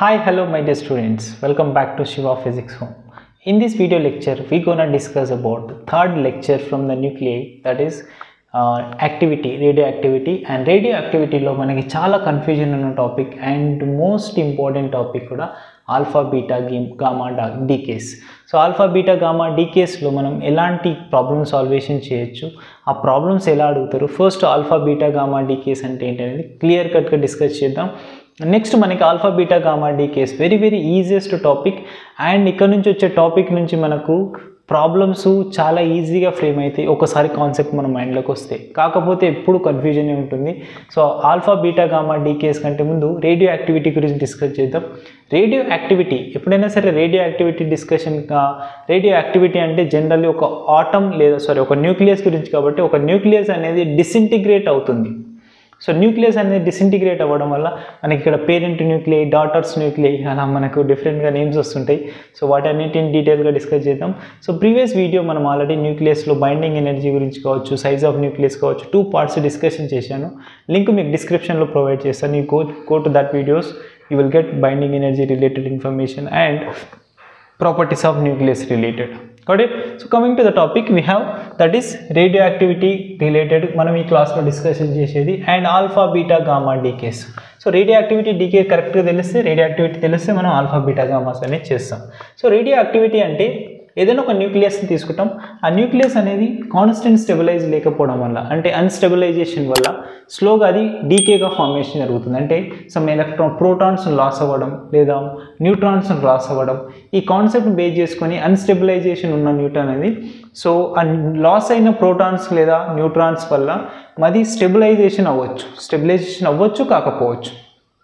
Hi, hello my dear students. Welcome back to Shiva Physics Home. In this video lecture, we're gonna discuss about the third lecture from the nuclei that is uh, activity, radioactivity and radioactivityలో మనకి చాలా confusion ఉన్న topic and most important topic కూడా alpha beta game gamma డా decays so alpha beta gamma డీకేస్లో మనం ఎలాంటి problem salvation చేయొచ్చు ఆ ప్రాబ్లమ్స్ ఎలా అడుగుతారు first alpha beta gamma decays అంటే ఏంటి అనేది క్లియర్ కట్గా డిస్కస్ చేద్దాం నెక్స్ట్ మనకి alpha beta gamma decays very very easiest topic and ఇక్కడ నుంచి వచ్చే టాపిక్ నుంచి మనకు ప్రాబ్లమ్స్ చాలా ఈజీగా ఫ్రేమ్ అవుతాయి ఒకసారి కాన్సెప్ట్ మన మైండ్లోకి వస్తే కాకపోతే ఎప్పుడు కన్ఫ్యూజన్ ఉంటుంది so alpha beta gamma decays కంటే ముందు రేడియో యాక్టివిటీ గురించి డిస్కస్ చేద్దాం రేడియో యాక్టివిటీ ఎప్పుడైనా సరే radioactivity discussion radioactivity అంటే జనరల్లీ ఒక ఆటమ్ లేదా సారీ ఒక న్యూక్లియస్ గురించి కాబట్టి ఒక న్యూక్లియస్ అనేది డిసింటిగ్రేట్ అవుతుంది సో న్యూక్లియస్ అనేది డిసింటిగ్రేట్ అవ్వడం వల్ల మనకి ఇక్కడ పేరెంట్ న్యూక్లియై డాటర్స్ న్యూక్లియై అలా మనకు డిఫరెంట్గా నేమ్స్ వస్తుంటాయి సో వాటన్నిటిని డీటెయిల్గా డిస్కస్ చేద్దాం సో ప్రీవియస్ వీడియో మనం ఆల్రెడీ న్యూక్లియస్లో బైండింగ్ ఎనర్జీ గురించి కావచ్చు సైజ్ ఆఫ్ న్యూక్లియస్ కావచ్చు టూ పార్ట్స్ డిస్కషన్ చేశాను లింక్ మీకు డిస్క్రిప్షన్లో ప్రొవైడ్ చేస్తాను you go go to that videos you will get binding energy related information and properties of nucleus related got it so coming to the topic we have that is radioactivity related మనం ఈ క్లాస్లో discussion చేసేది and alpha beta gamma decays so radioactivity decay కరెక్ట్గా తెలిస్తే radio activity తెలిస్తే మనం alpha beta గామాస్ అనేది చేస్తాం సో రేడియో యాక్టివిటీ అంటే ఏదైనా ఒక న్యూక్లియస్ని తీసుకుంటాం ఆ న్యూక్లియస్ అనేది కాన్స్టెంట్ స్టెబిలైజ్ లేకపోవడం వల్ల అంటే అన్స్టెబిలైజేషన్ వల్ల స్లోగా అది డీకేగా ఫార్మేషన్ జరుగుతుంది అంటే సమ్ ఎలక్ట్రాన్ ప్రోటాన్స్ లాస్ అవ్వడం లేదా న్యూట్రాన్స్ లాస్ అవ్వడం ఈ కాన్సెప్ట్ బేస్ చేసుకొని అన్స్టెబిలైజేషన్ ఉన్న న్యూట్రాన్ అనేది సో ఆ లాస్ అయిన ప్రోటాన్స్ లేదా న్యూట్రాన్స్ వల్ల మాది స్టెబిలైజేషన్ అవ్వచ్చు స్టెబిలైజేషన్ అవ్వచ్చు కాకపోవచ్చు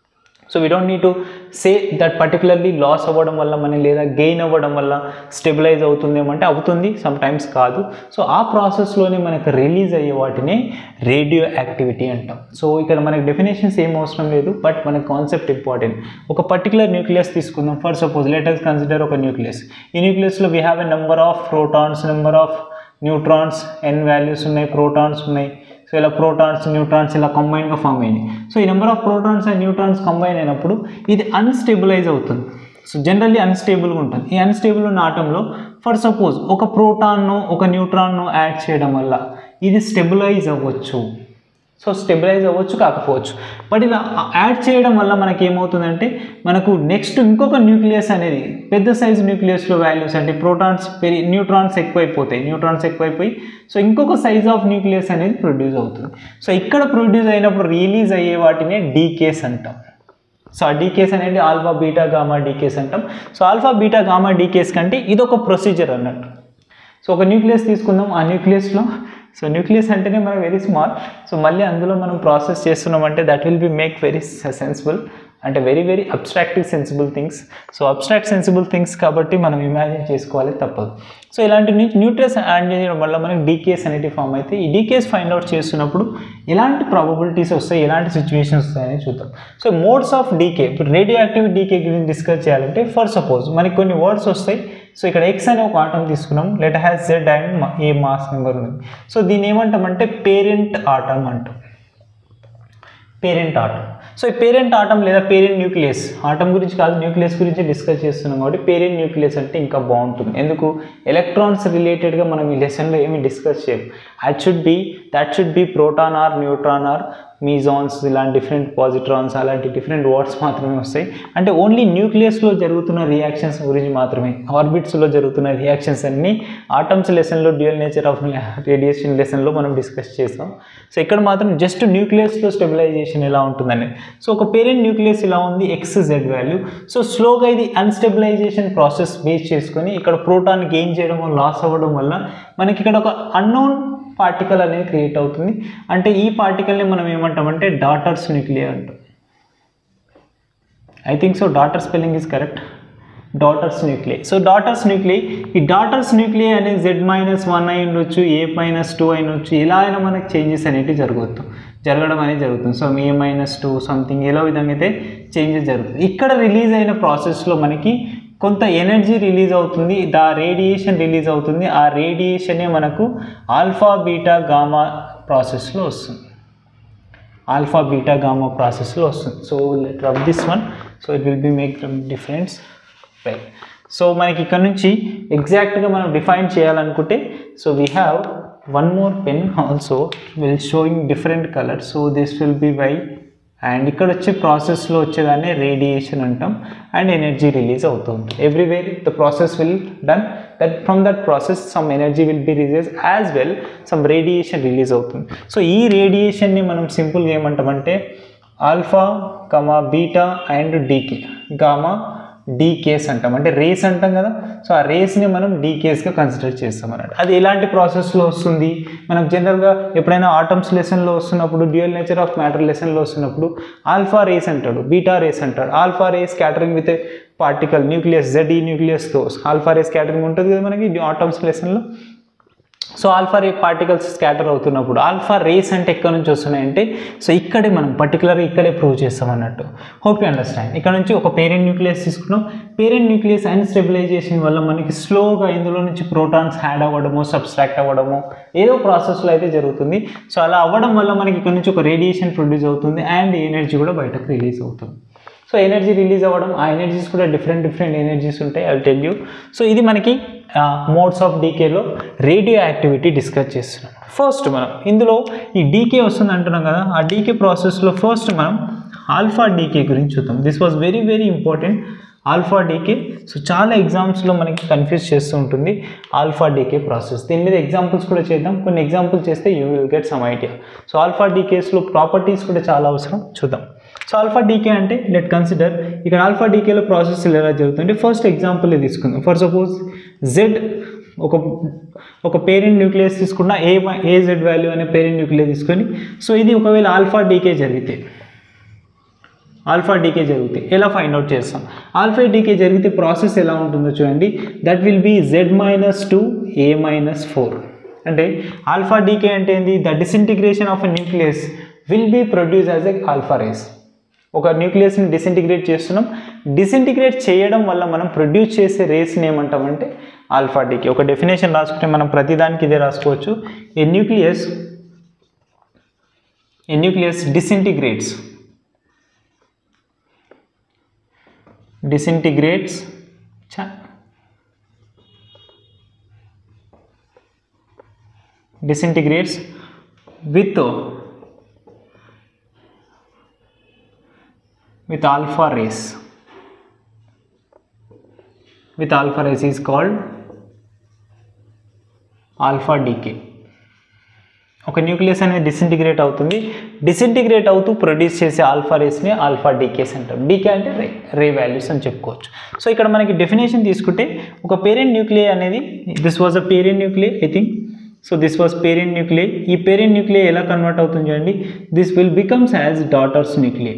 so we don't need to say that particularly loss అవ్వడం వల్ల మనం లేదా గెయిన్ అవ్వడం వల్ల స్టెబిలైజ్ అవుతుందేమంటే అవుతుంది సమ్ టైమ్స్ కాదు సో ఆ ప్రాసెస్లోనే మనకు రిలీజ్ అయ్యే వాటిని రేడియో యాక్టివిటీ అంటాం సో ఇక్కడ మనకి డెఫినేషన్స్ ఏం అవసరం లేదు బట్ మన కాన్సెప్ట్ ఇంపార్టెంట్ ఒక పర్టికులర్ న్యూక్లియస్ తీసుకుందాం ఫర్ సపోజ్ లెటర్స్ కన్సిడర్ ఒక న్యూక్లియస్ ఈ న్యూక్లియస్లో we have a number of protons number of neutrons N values ఉన్నాయి ప్రోటాన్స్ ఉన్నాయి సో ఇలా ప్రోటాన్స్ న్యూట్రాన్స్ ఇలా కంబైన్గా ఫామ్ అయింది సో ఈ number of protons and neutrons combine అయినప్పుడు ఇది అన్స్టెబిలైజ్ అవుతుంది సో జనరల్లీ అన్స్టేబుల్గా ఉంటుంది ఈ అన్స్టేబుల్ ఉన్న ఆటంలో ఫర్ సపోజ్ ఒక ప్రోటాన్ను ఒక న్యూట్రాన్ను యాడ్ చేయడం వల్ల ఇది స్టెబిలైజ్ అవ్వచ్చు సో స్టెబిలైజ్ అవ్వచ్చు కాకపోవచ్చు బట్ ఇలా యాడ్ చేయడం వల్ల మనకి ఏమవుతుందంటే మనకు నెక్స్ట్ ఇంకొక న్యూక్లియస్ అనేది పెద్ద సైజు న్యూక్లియస్లో వాల్యూస్ అంటే ప్రోటాన్స్ పెరి న్యూట్రాన్స్ ఎక్కువైపోతాయి న్యూట్రాన్స్ ఎక్కువైపోయి సో ఇంకొక సైజ్ ఆఫ్ న్యూక్లియస్ అనేది ప్రొడ్యూస్ అవుతుంది సో ఇక్కడ ప్రొడ్యూస్ అయినప్పుడు రిలీజ్ అయ్యే వాటినే డీకేస్ అంటాం సో ఆ డీకేస్ అనేది ఆల్ఫా బీటా గామా డీకేస్ అంటాం so alpha beta gamma decays కంటే ఇది ఒక ప్రొసీజర్ అన్నట్టు సో ఒక న్యూక్లియస్ తీసుకుందాం ఆ న్యూక్లియస్లో సో న్యూక్లియస్ అంటేనే మనకు వెరీ స్మాల్ సో మళ్ళీ అందులో మనం ప్రాసెస్ చేస్తున్నామంటే that will be make very sensible అంటే very very abstractive sensible things so abstract sensible things కాబట్టి మనం ఇమాజిన్ చేసుకోవాలి తప్పదు సో ఇలాంటి న్యూట్రియస్ యాడ్ చేయడం వల్ల మనకి డీకేస్ అనేవి ఫామ్ అయితే ఈ డీకేస్ ఫైండ్ అవుట్ చేస్తున్నప్పుడు ఎలాంటి ప్రాబబిలిటీస్ వస్తాయి ఎలాంటి సిచ్యువేషన్స్ వస్తాయని చూద్దాం సో మోడ్స్ ఆఫ్ డీకే ఇప్పుడు రేడియో యాక్టివ్ డీకే గురించి డిస్కస్ చేయాలంటే ఫర్ సపోజ్ మనకి కొన్ని వర్డ్స్ వస్తాయి సో ఇక్కడ ఎక్స్ అనే ఒక ఆటం తీసుకున్నాం let has Z and A mass number ఉంది సో దీన్ని ఏమంటామంటే పేరెంట్ ఆటం అంటాం పేరెంట్ ఆటం సో ఈ పేరెంట్ ఆటం లేదా పేరెంట్ న్యూక్లియస్ ఆటం గురించి కాదు న్యూక్లియస్ గురించి డిస్కస్ చేస్తున్నాం కాబట్టి పేరెంట్ న్యూక్లియస్ అంటే ఇంకా బాగుంటుంది ఎందుకు ఎలక్ట్రాన్స్ రిలేటెడ్గా మనం ఈ లెసన్లో ఏమి డిస్కస్ చేయం that should be that should be proton or neutron or mesons ఇలాంటి డిఫరెంట్ పాజిట్రాన్స్ అలాంటి డిఫరెంట్ వర్డ్స్ మాత్రమే వస్తాయి అంటే ఓన్లీ న్యూక్లియస్లో జరుగుతున్న రియాక్షన్స్ గురించి మాత్రమే ఆర్బిట్స్లో జరుగుతున్న రియాక్షన్స్ అన్నీ ఆటమ్స్ లెసన్లో డ్యూయల్ నేచర్ ఆఫ్ రేడియేషన్ లెసన్లో మనం డిస్కస్ చేస్తాం సో ఇక్కడ మాత్రం జస్ట్ న్యూక్లియస్లో స్టెబిలైజేషన్ ఎలా ఉంటుందని సో ఒక పేరెంట్ న్యూక్లియస్ ఇలా ఉంది ఎక్స్ జెడ్ వాల్యూ సో స్లోగా ఇది అన్స్టెబిలైజేషన్ ప్రాసెస్ బేస్ చేసుకొని ఇక్కడ ప్రోటాన్ గెయిన్ చేయడం లాస్ అవ్వడం వల్ల మనకి ఇక్కడ ఒక అన్నోన్ పార్టికల్ అనేది క్రియేట్ అవుతుంది అంటే ఈ పార్టికల్ని మనం ఏమంటామంటే డాటర్స్ న్యూక్లియర్ అంటాం I think so daughter spelling is correct daughters nuclei so daughters nuclei ఈ డాటర్స్ న్యూక్లియై అనేది జెడ్ మైనస్ వన్ అయి ఉండొచ్చు ఏ మైనస్ టూ అయి ఉండొచ్చు ఎలా అయినా మనకి చేంజెస్ అనేవి జరగవచ్చు జరగడం అనేది జరుగుతుంది so A minus two something ఎలా విధంగా అయితే చేంజెస్ జరుగుతుంది ఇక్కడ రిలీజ్ అయిన ప్రాసెస్లో మనకి కొంత ఎనర్జీ రిలీజ్ అవుతుంది దా రేడియేషన్ రిలీజ్ అవుతుంది ఆ రేడియేషనే మనకు ఆల్ఫా బీటా గామా ప్రాసెస్లో వస్తుంది ఆల్ఫా బీటా గామా ప్రాసెస్లో వస్తుంది so let rub this one so it will be make difference well so మనకి ఇక్కడ నుంచి ఎగ్జాక్ట్గా మనం డిఫైన్ చేయాలనుకుంటే so we have one more pen also will showing different colour so this will be Y and ఇక్కడ వచ్చే ప్రాసెస్లో వచ్చేదాన్ని రేడియేషన్ అంటాం అండ్ ఎనర్జీ రిలీజ్ అవుతుంది everywhere the process will done that from that process some energy will be release as well some radiation release అవుతుంది so ఈ రేడియేషన్ని మనం సింపుల్గా ఏమంటామంటే alpha comma beta and decay gamma decays అంటాం అంటే రేస్ అంటాం కదా సో ఆ రేస్ని మనం డీకేస్గా కన్సిడర్ చేస్తాం అన్నట్టు అది ఎలాంటి ప్రాసెస్లో వస్తుంది మనం జనరల్గా ఎప్పుడైనా ఆటమ్స్ లెసన్లో వస్తున్నప్పుడు డ్యూయల్ నేచర్ ఆఫ్ మ్యాటర్ లెసన్లో వస్తున్నప్పుడు ఆల్ఫా రేస్ అంటాడు బీటా రేస్ అంటాడు alpha rays catering with particle nucleus Z న్యూక్లియస్తో ఆల్ఫా రేస్ క్యాటరింగ్ ఉంటుంది కదా మనకి ఆటమ్స్ లెసన్లో so alpha ray particles scatter అవుతున్నప్పుడు ఆల్ఫా రేస్ అంటే ఎక్కడి నుంచి వస్తున్నాయంటే సో ఇక్కడే మనం పర్టికులర్గా ఇక్కడే ప్రూవ్ చేస్తాం అన్నట్టు హోప్ యూ అండర్స్టాండ్ ఇక్కడ నుంచి ఒక పేరెంట్ న్యూక్లియస్ తీసుకున్నాం పేరెంట్ న్యూక్లియస్ అన్స్టెబిలైజేషన్ వల్ల మనకి స్లోగా ఇందులో నుంచి ప్రోటాన్స్ యాడ్ అవ్వడము సబ్స్ట్రాక్ట్ అవ్వడము ఏదో ప్రాసెస్లో అయితే జరుగుతుంది సో అలా అవ్వడం వల్ల మనకి ఇక్కడ నుంచి ఒక రేడియేషన్ ప్రొడ్యూస్ అవుతుంది అండ్ ఎనర్జీ కూడా బయటకు రిలీజ్ అవుతుంది సో ఎనర్జీ రిలీజ్ అవ్వడం ఆ ఎనర్జీస్ కూడా డిఫరెంట్ డిఫరెంట్ ఎనర్జీస్ ఉంటాయి ఐ టెల్ యూ సో ఇది మనకి మోడ్స్ ఆఫ్ డీకేలో రేడియో యాక్టివిటీ డిస్కస్ చేస్తున్నాం ఫస్ట్ మనం ఇందులో ఈ డీకే వస్తుంది అంటున్నాం కదా ఆ డీకే ప్రాసెస్లో ఫస్ట్ మనం ఆల్ఫా డీకే గురించి చూద్దాం this was very very important alpha decay so చాలా ఎగ్జామ్స్లో మనకి కన్ఫ్యూజ్ చేస్తూ ఉంటుంది ఆల్ఫా డీకే ప్రాసెస్ దీని మీద ఎగ్జాంపుల్స్ కూడా చేద్దాం కొన్ని ఎగ్జాంపుల్స్ చేస్తే you will get some idea so alpha డీకేస్లో ప్రాపర్టీస్ కూడా చాలా అవసరం చూద్దాం సో ఆల్ఫా డీకే అంటే లెట్ కన్సిడర్ ఇక్కడ ఆల్ఫా డీకేలో ప్రాసెస్ ఎలా జరుగుతుంది ఫస్ట్ ఎగ్జాంపుల్ తీసుకుందాం ఫర్ సపోజ్ జెడ్ ఒక ఒక పేరెంట్ న్యూక్లియస్ తీసుకున్న ఏ ఏ జెడ్ వాల్యూ అనే పేరెంట్ న్యూక్లియస్ తీసుకొని సో ఇది ఒకవేళ ఆల్ఫా డీకే జరిగితే ఆల్ఫా డీకే జరిగితే ఎలా ఫైండ్ అవుట్ చేస్తాం ఆల్ఫా డీకే జరిగితే ప్రాసెస్ ఎలా ఉంటుందో చూడండి that will B Z minus two A minus four అంటే ఆల్ఫా డీకే అంటే ఏంది the disintegration of a nucleus will be produce as a alpha rays ఒక న్యూక్లియస్ని డిసింటిగ్రేట్ చేస్తున్నాం డిసింటిగ్రేట్ చేయడం వల్ల మనం ప్రొడ్యూస్ చేసే రేస్ని ఏమంటామంటే ఆల్ఫా డీకే ఒక డెఫినేషన్ రాసుకుంటే మనం ప్రతిదానికి ఇదే రాసుకోవచ్చు ఏ న్యూక్లియస్ ఏ nucleus disintegrates disintegrates cha- disintegrates with with alpha rays with alpha rays is called alpha decay ఒక న్యూక్లియస్ అనేది డిసింటిగ్రేట్ అవుతుంది డిసింటిగ్రేట్ అవుతూ ప్రొడ్యూస్ చేసే ఆల్ఫా రేస్ని ఆల్ఫా డీకేస్ అంటాం డీకే అంటే రే రే వాల్యూస్ అని చెప్పుకోవచ్చు సో ఇక్కడ మనకి డెఫినేషన్ తీసుకుంటే ఒక పేరెంట్ న్యూక్లియే అనేది this was a parent nuclei I think so this was parent nuclei ఈ పేరెంట్ న్యూక్లియే ఎలా కన్వర్ట్ అవుతుంది చూడండి this will becomes as daughters nuclei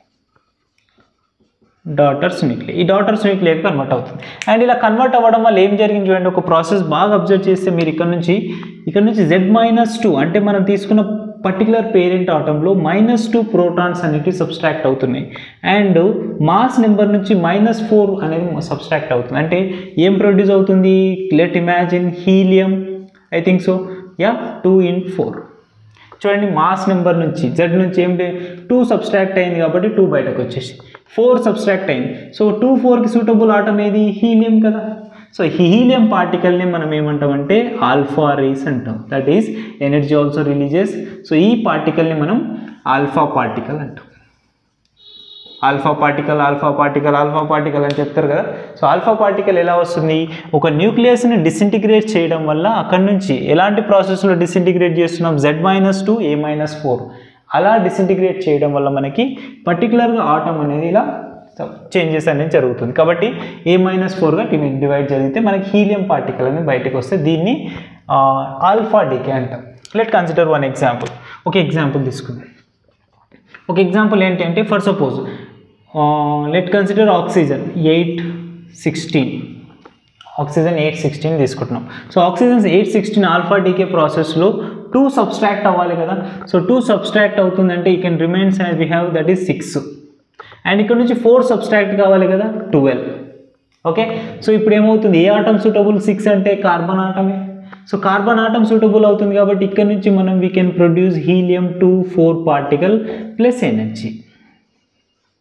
daughters nuclear ఈ డాటర్స్ న్యూక్లియర్ కన్వర్ట్ అవుతుంది అండ్ ఇలా కన్వర్ట్ అవ్వడం వల్ల ఏం జరిగింది చూడండి ఒక ప్రాసెస్ బాగా అబ్జర్వ్ చేస్తే మీరు ఇక్కడ నుంచి ఇక్కడ నుంచి జెడ్ మైనస్ టూ అంటే మనం తీసుకున్న పర్టికులర్ పేరెంట్ ఆటంలో మైనస్ టూ ప్రోటాన్స్ అనేవి సబ్స్ట్రాక్ట్ అవుతున్నాయి అండ్ మాస్ నెంబర్ నుంచి మైనస్ ఫోర్ అనేది సబ్స్ట్రాక్ట్ అవుతుంది అంటే ఏం ప్రొడ్యూస్ అవుతుంది let imagine helium I think so yeah two in four చూడండి మాస్ నెంబర్ నుంచి జెడ్ నుంచి ఏం టూ సబ్స్ట్రాక్ట్ అయింది కాబట్టి టూ బయటకు వచ్చేసి ఫోర్ సబ్స్ట్రాక్ట్ అయింది సో టూ ఫోర్కి సూటబుల్ ఆటం ఏది హీలియం కదా సో హీలియం పార్టికల్ని మనం ఏమంటామంటే ఆల్ఫా రేస్ అంటాం that is energy also releases so ఈ పార్టికల్ని మనం ఆల్ఫా పార్టికల్ అంటాం alpha particle alpha particle alpha particle అని చెప్తారు కదా సో ఆల్ఫా పార్టికల్ ఎలా వస్తుంది ఒక న్యూక్లియస్ని డిసింటిగ్రేట్ చేయడం వల్ల అక్కడి నుంచి ఎలాంటి ప్రాసెస్లో డిసింటిగ్రేట్ చేస్తున్నాం Z minus two A minus four అలా డిసింటిగ్రేట్ చేయడం వల్ల మనకి పర్టికులర్గా ఆటం అనేది ఇలా చేంజెస్ అనేది జరుగుతుంది కాబట్టి ఏ మైనస్ ఫోర్గా డివైడ్ జరిగితే మనకి హీలియం పార్టికల్ అనేది బయటకు వస్తే దీన్ని ఆల్ఫా డీకే అంటాం లెట్ కన్సిడర్ వన్ ఎగ్జాంపుల్ ఒక ఎగ్జాంపుల్ తీసుకుందాం ఒక ఎగ్జాంపుల్ ఏంటి అంటే for suppose let consider oxygen eight sixteen oxygen eight sixteen తీసుకుంటున్నాం so oxygen eight sixteen alpha decay ప్రాసెస్లో టూ సబ్స్ట్రాక్ట్ అవ్వాలి కదా సో టూ సబ్స్ట్రాక్ట్ అవుతుందంటే ఈ can remains as we have that is six and ఇక్కడ నుంచి ఫోర్ సబ్స్ట్రాక్ట్ కావాలి కదా ట్వెల్వ్ ఓకే సో ఇప్పుడు ఏమవుతుంది ఏ ఆటం సూటబుల్ సిక్స్ అంటే కార్బన్ ఆటమే సో కార్బన్ ఆటం సూటబుల్ అవుతుంది కాబట్టి ఇక్కడ నుంచి మనం we can produce helium two four particle plus energy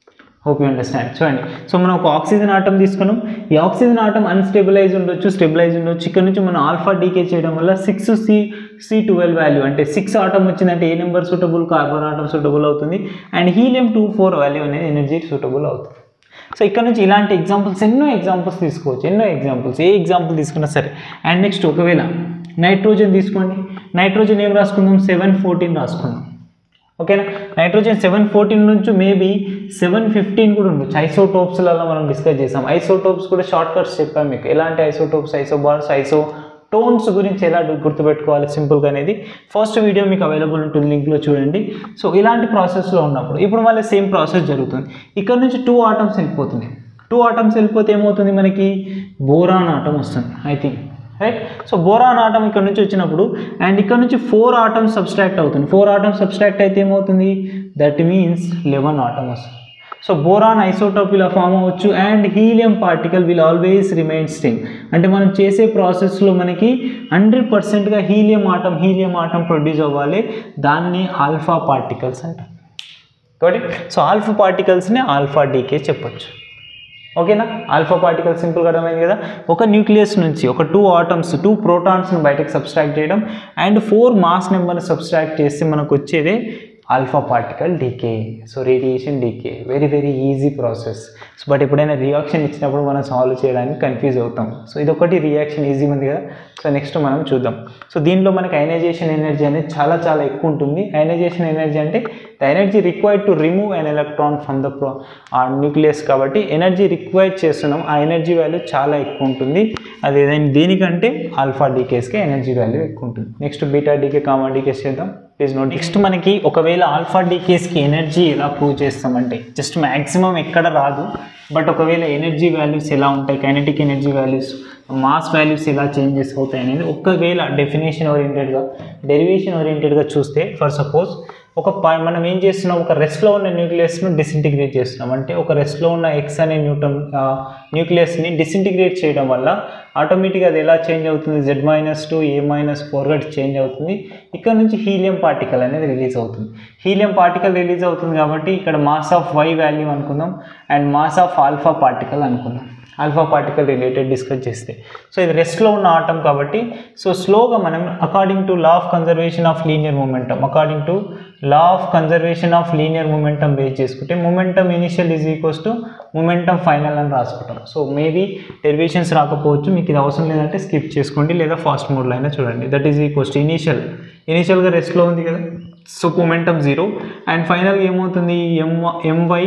hope you understand చూడండి సో మనం ఒక ఆక్సిజన్ ఆటం తీసుకున్నాం ఈ ఆక్సిజన్ ఆటం అన్స్టెబిలైజ్ ఉండొచ్చు స్టెబిలైజ్ ఉండొచ్చు ఇక్కడ నుంచి మనం ఆల్ఫా డీకే చేయడం వల్ల six C C twelve value అంటే సిక్స్ ఆటం వచ్చిందంటే ఏ number suitable carbon atom suitable అవుతుంది and helium two four value అనేది ఎనర్జీ సూటబుల్ అవుతుంది సో ఇక్కడ నుంచి ఇలాంటి ఎగ్జాంపుల్స్ ఎన్నో ఎగ్జాంపుల్స్ తీసుకోవచ్చు ఎన్నో ఎగ్జాంపుల్స్ ఏ ఎగ్జాంపుల్ తీసుకున్నా సరే అండ్ నెక్స్ట్ ఒకవేళ నైట్రోజన్ తీసుకోండి నైట్రోజన్ ఏం రాసుకుందాం సెవెన్ ఫోర్టీన్ రాసుకుందాం ఓకేనా నైట్రోజన్ సెవెన్ ఫోర్టీన్ నుంచి మేబీ సెవెన్ ఫిఫ్టీన్ కూడా ఉండొచ్చు ఐసోటోప్స్లలో మనం డిస్కస్ చేసాం ఐసోటోప్స్ కూడా షార్ట్ కట్స్ చెప్పాం మీకు ఎలాంటి ఐసోటోప్స్ ఐసోబార్స్ ఐసో టోన్స్ గురించి ఎలా గుర్తుపెట్టుకోవాలి సింపుల్గా అనేది ఫస్ట్ వీడియో మీకు అవైలబుల్ ఉంటుంది లింక్లో చూడండి సో ఇలాంటి ప్రాసెస్లో ఉన్నప్పుడు ఇప్పుడు మళ్ళీ సేమ్ ప్రాసెస్ జరుగుతుంది ఇక్కడ నుంచి టూ ఆటమ్స్ వెళ్ళిపోతుంది టూ ఆటమ్స్ వెళ్ళిపోతే ఏమవుతుంది మనకి బోరాన్ ఆటం వస్తుంది I think right so boron atom ఇక్కడ నుంచి వచ్చినప్పుడు అండ్ ఇక్కడ నుంచి ఫోర్ ఆటమ్స్ సబ్స్ట్రాక్ట్ అవుతుంది ఫోర్ ఆటమ్స్ సబ్స్ట్రాక్ట్ అయితే ఏమవుతుంది దట్ మీన్స్ లెవెన్ ఆటమ్ వస్తుంది సో బోరాన్ ఐసోటోప్ ఇలా ఫామ్ అవ్వచ్చు and helium particle will always remain sting అంటే మనం చేసే ప్రాసెస్లో మనకి హండ్రెడ్ పర్సెంట్గా helium atom helium atom produce అవ్వాలి దాన్ని ఆల్ఫా పార్టికల్స్ అంటాం కాబట్టి సో ఆల్ఫా పార్టికల్స్ని ఆల్ఫా డీకే చెప్పొచ్చు ఓకేనా ఆల్ఫా పార్టికల్ సింపుల్గా అర్థమైంది కదా ఒక న్యూక్లియస్ నుంచి ఒక టూ ఆటమ్స్ టూ ప్రోటాన్స్ని బయటకు సబ్స్ట్రాక్ట్ చేయడం అండ్ ఫోర్ మాస్ నెంబర్ని సబ్స్ట్రాక్ట్ చేస్తే మనకు వచ్చేదే alpha particle decay so radiation decay very very easy process so but ఎప్పుడైనా రియాక్షన్ ఇచ్చినప్పుడు మనం సాల్వ్ చేయడానికి కన్ఫ్యూజ్ అవుతాం సో ఇదొకటి రియాక్షన్ ఈజీ ఉంది కదా సో నెక్స్ట్ మనం చూద్దాం సో దీనిలో మనకి అయనైజేషన్ ఎనర్జీ అనేది చాలా చాలా ఎక్కువ ఉంటుంది అయనైజేషన్ ఎనర్జీ అంటే the energy required to remove an electron from the pro uh nucleus కాబట్టి ఎనర్జీ రిక్వైర్ చేస్తున్నాం ఆ ఎనర్జీ వాల్యూ చాలా ఎక్కువ ఉంటుంది అది ఏదైనా దేనికంటే ఆల్ఫా డీకేస్కి ఎనర్జీ వాల్యూ ఎక్కువ ఉంటుంది next beta decay gamma decays చేద్దాం ప్లీజ్ నోట్ నెక్స్ట్ మనకి ఒకవేళ ఆల్ఫా డీకేస్కి ఎనర్జీ ఎలా ప్రూవ్ చేస్తామంటే జస్ట్ మ్యాక్సిమం ఎక్కడ రాదు బట్ ఒకవేళ ఎనర్జీ వాల్యూస్ ఎలా ఉంటాయి kinetic energy values mass values ఎలా చేంజెస్ అవుతాయి అనేది ఒకవేళ డెఫినేషన్ ఓరియంటెడ్గా డెరివేషన్ ఓరియంటెడ్గా చూస్తే ఫర్ సపోజ్ ఒక ప- మనం ఏం చేస్తున్నాం ఒక రెస్ట్లో ఉన్న న్యూక్లియస్ను డిసింటిగ్రేట్ చేస్తున్నాం అంటే ఒక రెస్ట్లో ఉన్న ఎక్స్ అనే న్యూటన్ న్యూక్లియస్ని డిసింటిగ్రేట్ చేయడం వల్ల ఆటోమేటిక్గా అది ఎలా చేంజ్ అవుతుంది Z minus two A minus ఫోర్గా చేంజ్ అవుతుంది ఇక్కడ నుంచి హీలియం పార్టికల్ అనేది రిలీజ్ అవుతుంది హీలియం పార్టికల్ రిలీజ్ అవుతుంది కాబట్టి ఇక్కడ మాస్ ఆఫ్ వై వాల్యూ అనుకుందాం and mass of alpha particle అనుకుందాం ఆల్ఫా పార్టికల్ రిలేటెడ్ డిస్కస్ చేస్తే సో ఇది రెస్ట్లో ఉన్న ఆటం కాబట్టి సో స్లోగా మనం according to law of conservation of linear momentum according to law of conservation of linear momentum base చేసుకుంటే momentum initial is equals to momentum final అని రాసుకుంటాం సో మేబీ డెరివేషన్స్ రాకపోవచ్చు మీకు ఇది అవసరం లేదంటే స్కిప్ చేసుకోండి లేదా ఫాస్ట్ మోడ్లో అయినా చూడండి that is equals to initial ఇనిషియల్గా రెస్ట్లో ఉంది కదా సో మూమెంటం జీరో అండ్ ఫైనల్గా ఏమవుతుంది M M Y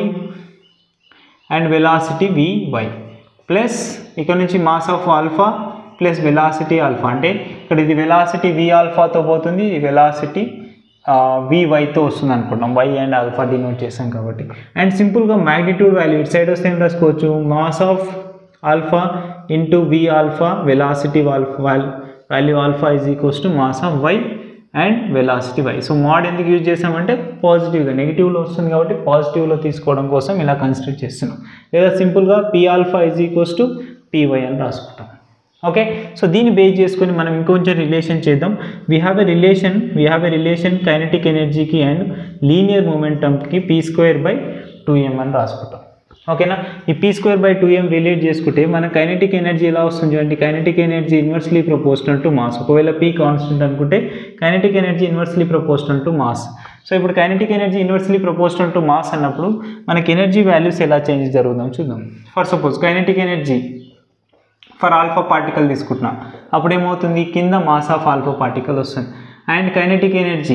and velocity V Y plus ఇక్కడ నుంచి mass of alpha plus velocity alpha అంటే ఇక్కడ ఇది వెలాసిటీ వి ఆల్ఫాతో పోతుంది ఇది వెలాసిటీ వివైతో వస్తుంది అనుకుంటాం వై అండ్ ఆల్ఫా డినోట్ చేసాం కాబట్టి అండ్ సింపుల్గా మ్యాగ్నిట్యూడ్ వాల్యూ ఇటు సైడ్ వస్తే ఏం రాసుకోవచ్చు mass of alpha into V alpha velocity value alpha is equals to mass of Y and velocity Y so mode ఎందుకు యూజ్ చేసామంటే పాజిటివ్గా నెగిటివ్లో వస్తుంది కాబట్టి పాజిటివ్లో తీసుకోవడం కోసం ఇలా కన్సిడర్ చేస్తున్నాం లేదా సింపుల్గా P alpha is equals to P Y అని రాసుకుంటాం ఓకే సో దీన్ని బేస్ చేసుకొని మనం ఇంకొంచెం రిలేషన్ చేద్దాం we have a relation we have a relation kinetic ఎనర్జీకి అండ్ లీనియర్ మూమెంటంకి P square by two M అని రాసుకుంటాం ఓకేనా ఈ P square by two M relate చేసుకుంటే మన కైనటిక్ ఎనర్జీ ఎలా వస్తుంది చూడండి kinetic energy inversely proportional to mass ఒకవేళ పీ కాన్స్టెంట్ అనుకుంటే kinetic energy inversely proportional to mass so ఇప్పుడు kinetic energy inversely proportional to mass అన్నప్పుడు మనకి ఎనర్జీ వాల్యూస్ ఎలా చేంజ్ జరుగుదాం చూద్దాం for suppose kinetic energy for alpha particle తీసుకుంటున్నా అప్పుడు ఏమవుతుంది కింద మాస్ ఆఫ్ ఆల్ఫా పార్టికల్ వస్తుంది and kinetic energy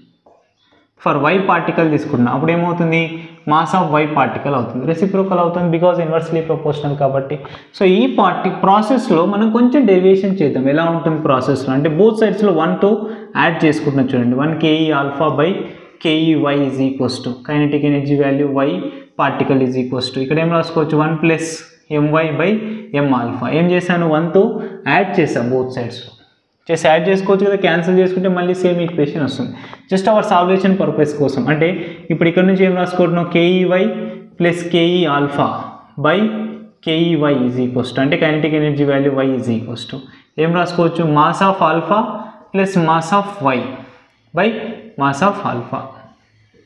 for Y particle తీసుకుంటున్నా అప్పుడు ఏమవుతుంది మాస్ ఆఫ్ వై పార్టికల్ అవుతుంది రెసిప్రోకల్ అవుతుంది బికాజ్ ఇన్వర్స్లీ ప్రపోర్షనల్ కాబట్టి సో ఈ పార్టీ ప్రాసెస్లో మనం కొంచెం డెరివేషన్ చేద్దాం ఎలా ఉంటుంది ప్రాసెస్లో అంటే బోత్ సైడ్స్లో వన్తో యాడ్ చేసుకుంటున్నాం చూడండి one KE alpha by KE Y is equals to kinetic energy value Y particle is equals to ఇక్కడ ఏం రాసుకోవచ్చు one plus M Y by M alpha ఏం చేశాను వన్తో యాడ్ చేసాం బోత్ సైడ్స్లో చేసి యాడ్ చేసుకోవచ్చు కదా క్యాన్సిల్ చేసుకుంటే మళ్ళీ సేమ్ ఈక్వేషన్ వస్తుంది జస్ట్ అవర్ సాల్వేషన్ పర్పస్ కోసం అంటే ఇప్పుడు ఇక్కడ నుంచి ఏం రాసుకుంటున్నాం KE Y plus KE alpha by KE Y is equals to అంటే kinetic energy value Y is equals to ఏం రాసుకోవచ్చు mass of alpha plus mass of Y by mass of alpha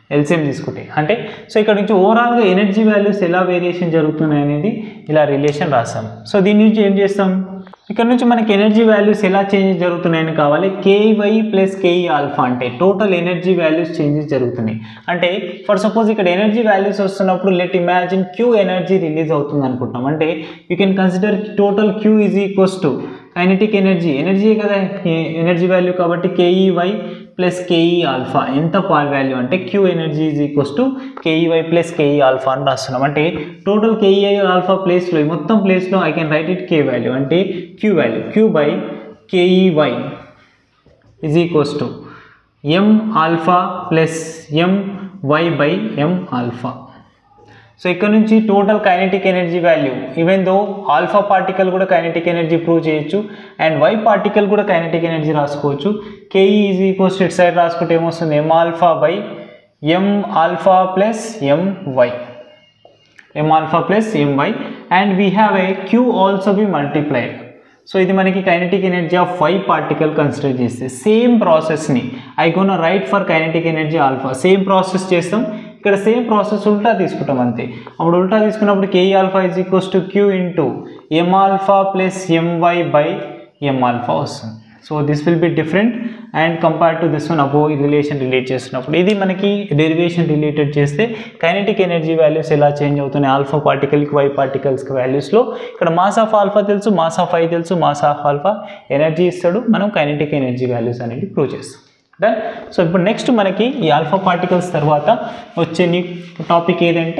LCM తీసుకుంటే అంటే సో ఇక్కడ నుంచి ఓవరాల్గా ఎనర్జీ వాల్యూస్ ఎలా variation జరుగుతున్నాయి అనేది ఇలా రిలేషన్ రాస్తాం సో దీని నుంచి ఏం చేస్తాం ఇక్కడ నుంచి మనకి ఎనర్జీ వాల్యూస్ ఎలా చేంజ్ జరుగుతున్నాయని కావాలి కేవై ప్లస్ కేఈ ఆల్ఫా అంటే టోటల్ ఎనర్జీ వాల్యూస్ చేంజెస్ జరుగుతున్నాయి అంటే ఫర్ సపోజ్ ఇక్కడ ఎనర్జీ వాల్యూస్ వస్తున్నప్పుడు let imagine Q energy release అవుతుంది అనుకుంటున్నాం అంటే you can consider total Q is equals to kinetic energy energy కదా ఎనర్జీ వాల్యూ కాబట్టి కేఈవై ప్లస్ కేఈ ఆల్ఫా ఎంత పాల్ వాల్యూ అంటే Q energy is equals to KE Y plus KE alpha అని రాస్తున్నాం అంటే టోటల్ కేఈఐ ఆల్ఫా ప్లేస్లో ఈ మొత్తం ప్లేస్లో I can write it K value అంటే Q value Q by KE Y is equals to M alpha plus M Y by M alpha so ఇక్కడ నుంచి total kinetic energy value even though alpha particle కూడా kinetic energy prove చేయొచ్చు and Y particle కూడా kinetic energy రాసుకోవచ్చు KE is equals it side రాసుకుంటే ఏమొస్తుంది M alpha by M alpha plus M Y M alpha plus M why and we have a Q also be multiplied so ఇది మనకి kinetic energy of five particle consider చేస్తే same ప్రాసెస్ని I gone write for kinetic energy alpha same process చేస్తాం ఇక్కడ same process ఉల్టా తీసుకుంటాం అంతే అప్పుడు ఉల్టా తీసుకున్నప్పుడు KE alpha is equals to Q into M alpha plus M Y by M alpha వస్తుంది so this will be different and compare to this one above ఈ రిలేషన్ రిలేట్ చేస్తున్నప్పుడు ఇది మనకి డెరివేషన్ రిలేటెడ్ చేస్తే కైనెటిక్ ఎనర్జీ వాల్యూస్ ఎలా change అవుతున్నాయి alpha పార్టికల్కి Y పార్టికల్స్కి వాల్యూస్లో ఇక్కడ మాస్ ఆఫ్ ఆల్ఫా తెలుసు మాస్ ఆఫ్ ఐ తెలుసు మాస్ ఆఫ్ ఆల్ఫా ఎనర్జీ ఇస్తాడు మనం కైనెటిక్ ఎనర్జీ వాల్యూస్ అనేది ప్రూవ్ చేస్తాం డన్ సో ఇప్పుడు నెక్స్ట్ మనకి ఈ ఆల్ఫా పార్టికల్స్ తర్వాత వచ్చే నీ టాపిక్ ఏదంటే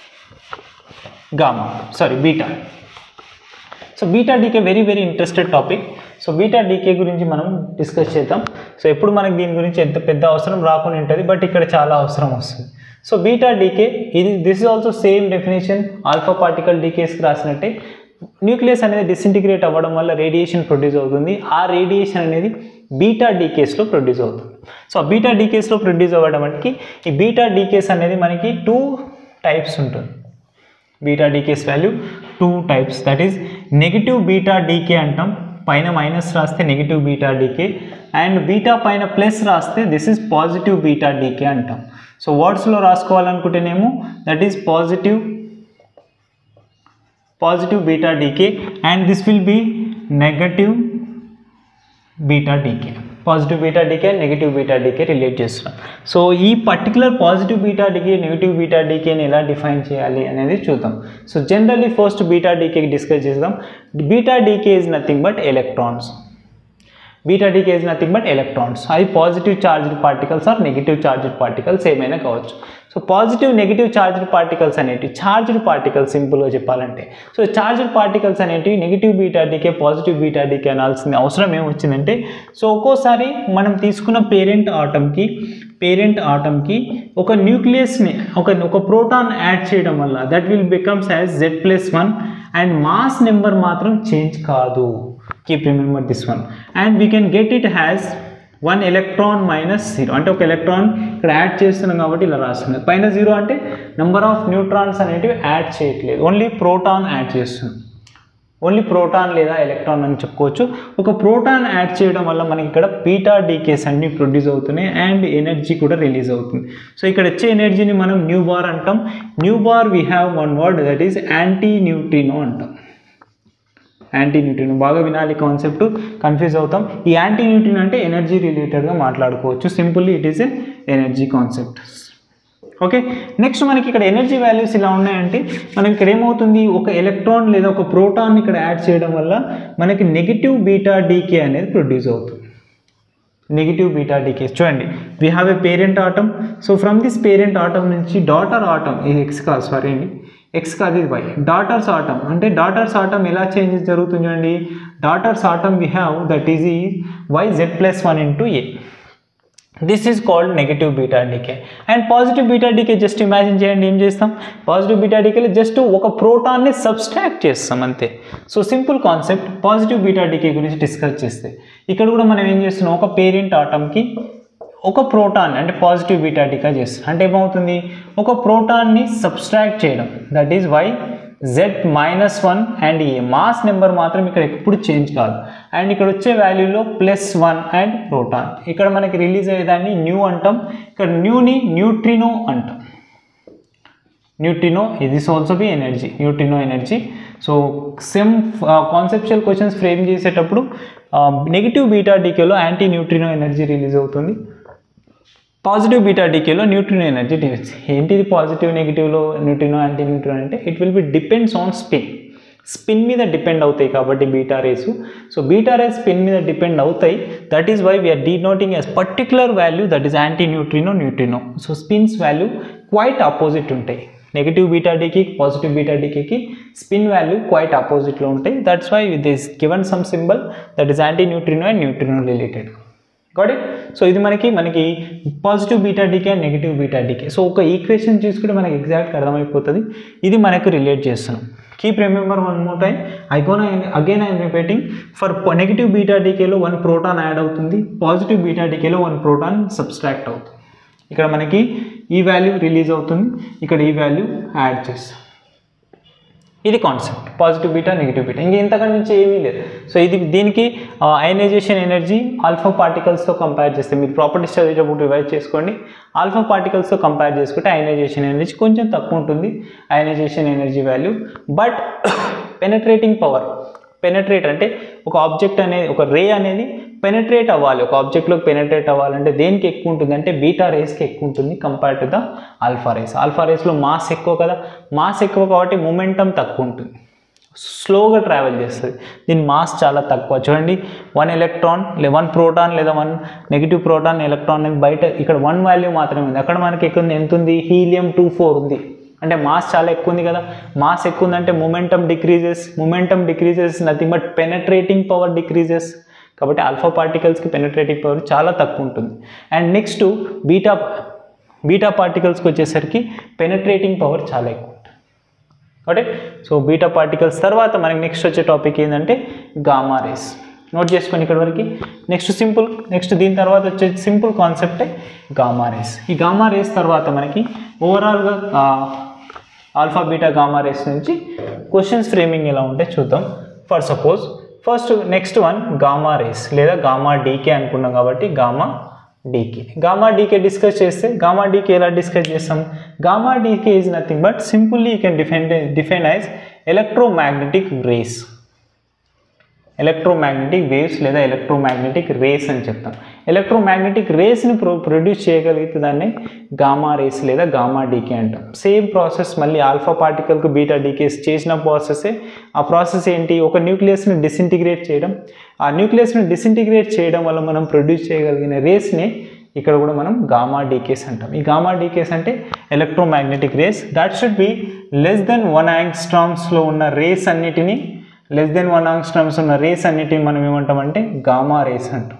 gamma sorry beta so beta decay very very interested topic so beta decay గురించి మనం డిస్కస్ చేద్దాం సో ఎప్పుడు మనకి దీని గురించి ఎంత పెద్ద అవసరం రాకుండా ఉంటుంది బట్ ఇక్కడ చాలా అవసరం వస్తుంది సో బీటా డీకే ఇది this is also same definition alpha particle డీకేస్కి రాసినట్టే న్యూక్లియస్ అనేది డిసింటిగ్రేట్ అవ్వడం వల్ల రేడియేషన్ ప్రొడ్యూస్ అవుతుంది ఆ రేడియేషన్ అనేది బీటా డీకేస్లో ప్రొడ్యూస్ అవుతుంది సో ఆ బీటా డీకేస్లో ప్రొడ్యూస్ అవ్వడం అంటే ఈ బీటా డీకేస్ అనేది మనకి టూ టైప్స్ ఉంటుంది beta decays value two types that is negative beta decay అంటాం పైన మైనస్ రాస్తే negative beta decay and beta పైన ప్లస్ రాస్తే this is positive beta decay అంటాం సో వర్డ్స్లో రాసుకోవాలనుకుంటేనేమో that is positive positive beta decay and this will be negative beta decay positive beta decay negative beta decay relate చేస్తున్నాం so ఈ particular positive beta decay negative beta డీకేని ఎలా define చేయాలి అనేది చూద్దాం సో generally first beta decay discuss చేద్దాం beta decay is nothing but electrons beta decay is nothing but electrons అవి positive charged particles are negative charged particles ఏమైనా కావచ్చు so positive negative charged particles అనేటివి చార్జ్డ్ పార్టికల్స్ సింపుల్గా చెప్పాలంటే so charged particles అనేటివి negative beta decay positive beta decay అనాల్సిన అవసరం ఏమొచ్చిందంటే సో ఒక్కోసారి మనం తీసుకున్న పేరెంట్ ఆటంకి పేరెంట్ ఆటంకి ఒక న్యూక్లియస్ని ఒక ఒక ప్రోటాన్ యాడ్ చేయడం వల్ల that will becomes as Z plus one and mass number మాత్రం చేంజ్ కాదు keep remember this one and we can get it has one electron minus zero అంటే ఒక ఎలక్ట్రాన్ ఇక్కడ యాడ్ చేస్తున్నాం కాబట్టి ఇలా రాస్తున్నాం పైన జీరో అంటే నెంబర్ ఆఫ్ న్యూట్రాన్స్ అనేటివి యాడ్ చేయట్లేదు ఓన్లీ ప్రోటాన్ యాడ్ చేస్తున్నాం ఓన్లీ ప్రోటాన్ లేదా ఎలక్ట్రాన్ అని చెప్పుకోవచ్చు ఒక ప్రోటాన్ యాడ్ చేయడం వల్ల మనకి ఇక్కడ బీటా డీకేస్ అన్ని ప్రొడ్యూస్ అవుతున్నాయి అండ్ ఎనర్జీ కూడా రిలీజ్ అవుతుంది సో ఇక్కడ వచ్చే ఎనర్జీని మనం న్యూ బార్ అంటాం nu bar we have one word that is antineutrino అంటాం యాంటీ న్యూట్రిన్ బాగా వినాలి కాన్సెప్ట్ కన్ఫ్యూజ్ అవుతాం ఈ యాంటీ న్యూట్రిన్ అంటే ఎనర్జీ రిలేటెడ్గా మాట్లాడుకోవచ్చు simply it is a energy concept okay next మనకి ఇక్కడ ఎనర్జీ వాల్యూస్ ఇలా ఉన్నాయంటే మనకి ఇక్కడ ఏమవుతుంది ఒక ఎలక్ట్రాన్ లేదా ఒక ప్రోటాన్ ఇక్కడ యాడ్ చేయడం వల్ల మనకి నెగిటివ్ బీటా డీకే అనేది ప్రొడ్యూస్ అవుతుంది నెగిటివ్ బీటా డీకే చూడండి we have a parent atom so from this parent atom నుంచి డాటర్ ఆటమ్ ఇది ఎక్స్ కాదు సారీ అండి ఎక్స్ కాదు ఇది వై డాటర్స్ ఆటమ్ అంటే డాటర్స్ ఆటమ్ ఎలా చేంజెస్ జరుగుతుంది చూడండి daughters atom we have that is ఈ Y Z plus one into A this is called negative beta decay and positive beta decay just imagine చేయండి ఏం చేస్తాం పాజిటివ్ బీటా డీకేలో జస్ట్ ఒక ప్రోటాన్ని సబ్స్ట్రాక్ట్ చేస్తాం అంతే so simple concept positive beta decay గురించి discuss చేస్తే ఇక్కడ కూడా మనం ఏం చేస్తున్నాం ఒక పేరెంట్ ఆటమ్కి ఒక ప్రోటాన్ అంటే పాజిటివ్ బీటా డీకా చేస్తాం అంటే ఏమవుతుంది ఒక ప్రోటాన్ని సబ్స్ట్రాక్ట్ చేయడం that is Y Z minus one and A mass number మాత్రం ఇక్కడ ఎప్పుడు చేంజ్ కాదు అండ్ ఇక్కడ వచ్చే వాల్యూలో ప్లస్ వన్ అండ్ ప్రోటాన్ ఇక్కడ మనకి రిలీజ్ అయ్యేదాన్ని న్యూ అంటాం ఇక్కడ న్యూని న్యూట్రినో అంటాం న్యూట్రినో ఇది also be energy neutrino energy so same conceptual questions frame చేసేటప్పుడు నెగిటివ్ బీటా డీకేలో యాంటీ న్యూట్రినో ఎనర్జీ రిలీజ్ అవుతుంది పాజిటివ్ బీటా డీకేలో న్యూట్రినో ఎనర్జీ రిలీజ్ ఏంటిది పాజిటివ్ నెగిటివ్లో న్యూట్రినో యాంటీ న్యూట్రినో అంటే it will be depends on spin spin మీద depend అవుతాయి కాబట్టి beta rays so beta rays spin మీద డిపెండ్ అవుతాయి that is why we are denoting as particular value that is antineutrino neutrino so spins value quite opposite ఉంటాయి negative beta డీకి positive beta డీకి spin value quite ఆపోజిట్లో ఉంటాయి that's why with this given some symbol that is antineutrino and neutrino related got it so ఇది మనకి మనకి positive beta decay and negative beta decay so ఒక equation చూసుకుంటే మనకి ఎగ్జాక్ట్గా అర్థమైపోతుంది ఇది మనకు రిలేట్ చేస్తున్నాం keep remember one more time I can again I'm repeating for negative beta డీకేలో వన్ ప్రోటాన్ యాడ్ అవుతుంది పాజిటివ్ బీటా డీకేలో వన్ ప్రోటాన్ సబ్స్ట్రాక్ట్ అవుతుంది ఇక్కడ మనకి ఈ వాల్యూ రిలీజ్ అవుతుంది ఇక్కడ ఈ వాల్యూ యాడ్ చేస్తాం ఇది concept positive beta negative beta ఇంక ఇంతకంటే నుంచి ఏమీ లేదు సో ఇది దీనికి అయనైజేషన్ ఎనర్జీ ఆల్ఫా పార్టికల్స్తో కంపేర్ చేస్తే మీరు ప్రాపర్టీస్ చదివేటప్పుడు రివైజ్ చేసుకోండి ఆల్ఫా పార్టికల్స్తో కంపేర్ చేసుకుంటే అయనైజేషన్ ఎనర్జీ కొంచెం తక్కువ ఉంటుంది ionisation energy value but penetrating power penetrate అంటే ఒక ఆబ్జెక్ట్ అనేది ఒక రే అనేది పెనట్రేట్ అవ్వాలి ఒక ఆబ్జెక్ట్లోకి పెనట్రేట్ అవ్వాలంటే దేనికి ఎక్కువ ఉంటుంది అంటే బీటా రేస్కి ఎక్కువ ఉంటుంది compare to the alpha rays alpha రేస్లో మాస్ ఎక్కువ కదా మాస్ ఎక్కువ కాబట్టి మొమెంటం తక్కువ ఉంటుంది స్లోగా ట్రావెల్ చేస్తుంది దీని మాస్ చాలా తక్కువ చూడండి వన్ ఎలక్ట్రాన్ లే వన్ ప్రోటాన్ లేదా వన్ నెగిటివ్ ప్రోటాన్ ఎలక్ట్రాన్ అనేది బయట ఇక్కడ వన్ వాల్యూ మాత్రమే ఉంది అక్కడ మనకి ఎక్కువ ఉంది ఎంత ఉంది హీలియం టూ ఫోర్ ఉంది అంటే మాస్ చాలా ఎక్కువ ఉంది కదా మాస్ ఎక్కువ ఉందంటే momentum decreases momentum decreases nothing but penetrating power decreases కాబట్టి ఆల్ఫా పార్టికల్స్కి పెనట్రేటింగ్ పవర్ చాలా తక్కువ ఉంటుంది అండ్ నెక్స్ట్ బీటా బీటా పార్టికల్స్కి వచ్చేసరికి పెనట్రేటింగ్ పవర్ చాలా ఎక్కువ ఉంటుంది ఓకే సో బీటా పార్టికల్స్ తర్వాత మనకి నెక్స్ట్ వచ్చే టాపిక్ ఏంటంటే గామా రేస్ నోట్ చేసుకొని ఇక్కడ వరకు నెక్స్ట్ సింపుల్ నెక్స్ట్ దీని తర్వాత వచ్చే సింపుల్ కాన్సెప్టే గామా రేస్ ఈ గామా రేస్ తర్వాత మనకి ఓవరాల్గా ఆల్ఫా బీటా గామా రేస్ నుంచి క్వశ్చన్స్ ఫ్రేమింగ్ ఎలా ఉంటే చూద్దాం for suppose first next one gamma rays లేదా గామా డీకే అనుకున్నాం కాబట్టి gamma decay gamma decay discuss చేస్తే గామా డీకే ఎలా డిస్కస్ చేస్తాం gamma decay is nothing but simply you can define define as electromagnetic rays electromagnetic waves లేదా electromagnetic rays అని చెప్తాం electromagnetic రేస్ని ప్రొ ప్రొడ్యూస్ చేయగలిగితే దాన్ని గామా రేస్ లేదా గామా డీకే అంటాం సేమ్ ప్రాసెస్ మళ్ళీ ఆల్ఫా పార్టికల్కి బీటా డీకేస్ చేసిన ప్రాసెసే ఆ ప్రాసెస్ ఏంటి ఒక న్యూక్లియస్ని డిసింటిగ్రేట్ చేయడం ఆ న్యూక్లియస్ని డిసింటిగ్రేట్ చేయడం వల్ల మనం ప్రొడ్యూస్ చేయగలిగిన రేస్ని ఇక్కడ కూడా మనం గామా డీకేస్ అంటాం ఈ గామా డీకేస్ అంటే electromagnetic rays that should be less then one యాంగ్స్ట్రామ్స్లో ఉన్న రేస్ అన్నిటినీ లెస్ దెన్ వన్ ఆంగ్స్ట్రమ్స్ ఉన్న రేస్ అన్నిటిని మనం ఏమంటామంటే గామా రేస్ అంటాం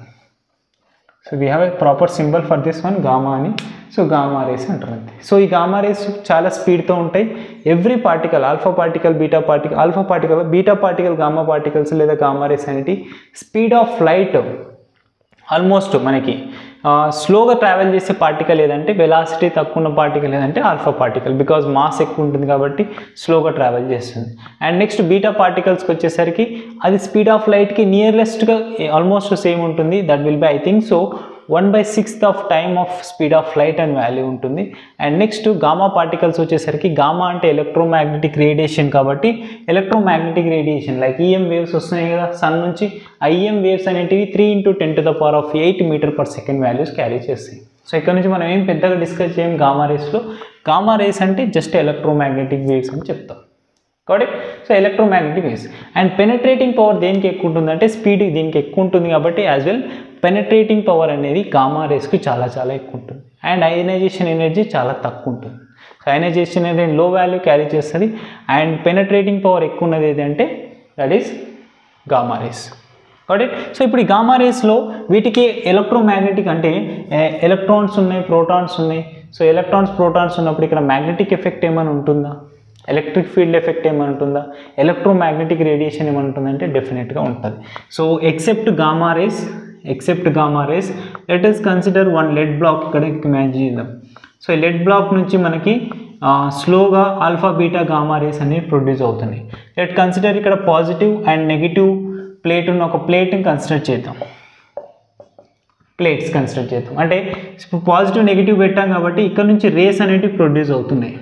so we have a proper symbol for this one gamma అని సో గామా రేస్ అంటారు అంతే సో ఈ గామా రేస్ చాలా స్పీడ్తో ఉంటాయి every particle alpha particle beta particle alpha particle beta particle gamma particles లేదా గామా రేస్ అనేటి స్పీడ్ ఆఫ్ లైట్ ఆల్మోస్ట్ మనకి స్లోగా ట్రావెల్ చేసే పార్టికల్ ఏదంటే వెలాసిటీ తక్కువ ఉన్న పార్టికల్ ఏదంటే ఆల్ఫా పార్టికల్ బికాజ్ మాస్ ఎక్కువ ఉంటుంది కాబట్టి స్లోగా ట్రావెల్ చేస్తుంది అండ్ నెక్స్ట్ బీటా పార్టికల్స్కి వచ్చేసరికి అది స్పీడ్ ఆఫ్ లైట్కి నియర్లెస్ట్గా ఆల్మోస్ట్ సేమ్ ఉంటుంది that will be I think so one by sixth of time of speed of light and value ఉంటుంది అండ్ నెక్స్ట్ గామా పార్టికల్స్ వచ్చేసరికి గామా అంటే ఎలక్ట్రోమాగ్నెటిక్ రేడియేషన్ కాబట్టి electromagnetic radiation like EM waves వస్తున్నాయి కదా sun నుంచి ఆ EM waves అనేటివి three into ten to the power of eight metre per second values carry చేస్తాయి సో ఇక్కడ నుంచి మనం ఏం పెద్దగా డిస్కస్ చేయం గామా రేస్లో గామా రేస్ అంటే జస్ట్ ఎలక్ట్రోమాగ్నెటిక్ వేవ్స్ అని చెప్తాం కాబట్టి so electromagnetic waves and penetrating power దేనికి ఎక్కువ ఉంటుందంటే స్పీడ్ దీనికి ఎక్కువ ఉంటుంది కాబట్టి యాజ్ వెల్ పెనట్రేటింగ్ పవర్ అనేది గామా రేస్కి చాలా చాలా ఎక్కువ ఉంటుంది అండ్ అయనైజేషన్ ఎనర్జీ చాలా తక్కువ ఉంటుంది సో అయనైజేషన్ అనేది లో వాల్యూ క్యారీ చేస్తుంది అండ్ పెనట్రేటింగ్ పవర్ ఎక్కువ ఉన్నది ఏదంటే దట్ ఈస్ గామా రేస్ కాబట్టి సో ఇప్పుడు ఈ గామా రేస్లో వీటికి ఎలక్ట్రోమాగ్నెటిక్ అంటే ఎలక్ట్రాన్స్ ఉన్నాయి ప్రోటాన్స్ ఉన్నాయి సో ఎలక్ట్రాన్స్ ప్రోటాన్స్ ఉన్నప్పుడు ఇక్కడ మ్యాగ్నెటిక్ ఎఫెక్ట్ ఏమైనా ఉంటుందా ఎలక్ట్రిక్ ఫీల్డ్ ఎఫెక్ట్ ఏమైనా ఉంటుందా ఎలక్ట్రోమాగ్నెటిక్ రేడియేషన్ ఏమైనా ఉంటుందంటే డెఫినెట్గా ఉంటుంది so except gamma rays except gamma rays let us consider one lead block ఇక్కడ ఇమాజిన్ చేద్దాం సో ఈ లెడ్ బ్లాక్ నుంచి మనకి స్లోగా ఆల్ఫా బీటా గామా రేస్ అనేవి ప్రొడ్యూస్ అవుతున్నాయి లెట్ కన్సిడర్ ఇక్కడ పాజిటివ్ అండ్ నెగిటివ్ ప్లేట్ ఉన్న ఒక ప్లేట్ని కన్సిడర్ చేద్దాం ప్లేట్స్ కన్సిడర్ చేద్దాం అంటే పాజిటివ్ నెగిటివ్ పెట్టాం కాబట్టి ఇక్కడ నుంచి రేస్ అనేటివి ప్రొడ్యూస్ అవుతున్నాయి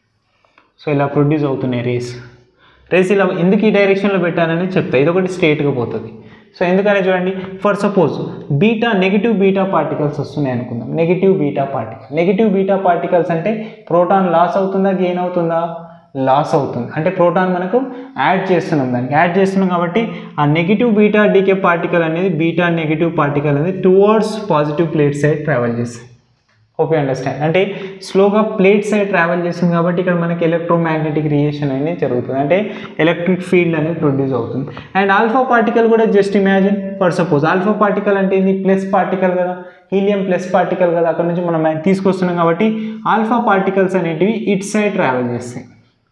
సో ఇలా ప్రొడ్యూస్ అవుతున్నాయి రేస్ రేస్ ఇలా ఎందుకు ఈ డైరెక్షన్లో పెట్టానని చెప్తా ఇది ఒకటి స్ట్రేట్గా పోతుంది సో ఎందుకని చూడండి for suppose beta negative beta particles వస్తున్నాయి అనుకుందాం negative beta particle negative beta particles అంటే ప్రోటాన్ లాస్ అవుతుందా గెయిన్ అవుతుందా లాస్ అవుతుంది అంటే ప్రోటాన్ మనకు యాడ్ చేస్తున్నాం దానికి యాడ్ చేస్తున్నాం కాబట్టి ఆ నెగిటివ్ బీటా డీకే పార్టికల్ అనేది బీటా నెగిటివ్ పార్టికల్ అనేది towards positive plate side travel చేస్తుంది హోప్ యూ అండర్స్టాండ్ అంటే స్లోగా ప్లేట్ సైడ్ ట్రావెల్ చేస్తుంది కాబట్టి ఇక్కడ మనకి ఎలక్ట్రోమాగ్నెటిక్ రియేషన్ అనేది జరుగుతుంది అంటే ఎలక్ట్రిక్ ఫీల్డ్ అనేది ప్రొడ్యూస్ అవుతుంది అండ్ ఆల్ఫా పార్టికల్ కూడా just imagine for suppose alpha particle అంటే ఏంది ప్లస్ పార్టికల్ కదా హీలియం ప్లస్ పార్టికల్ కదా అక్కడ నుంచి మనం తీసుకొస్తున్నాం కాబట్టి ఆల్ఫా పార్టికల్స్ అనేటివి ఇట్ సైడ్ ట్రావెల్ చేస్తాయి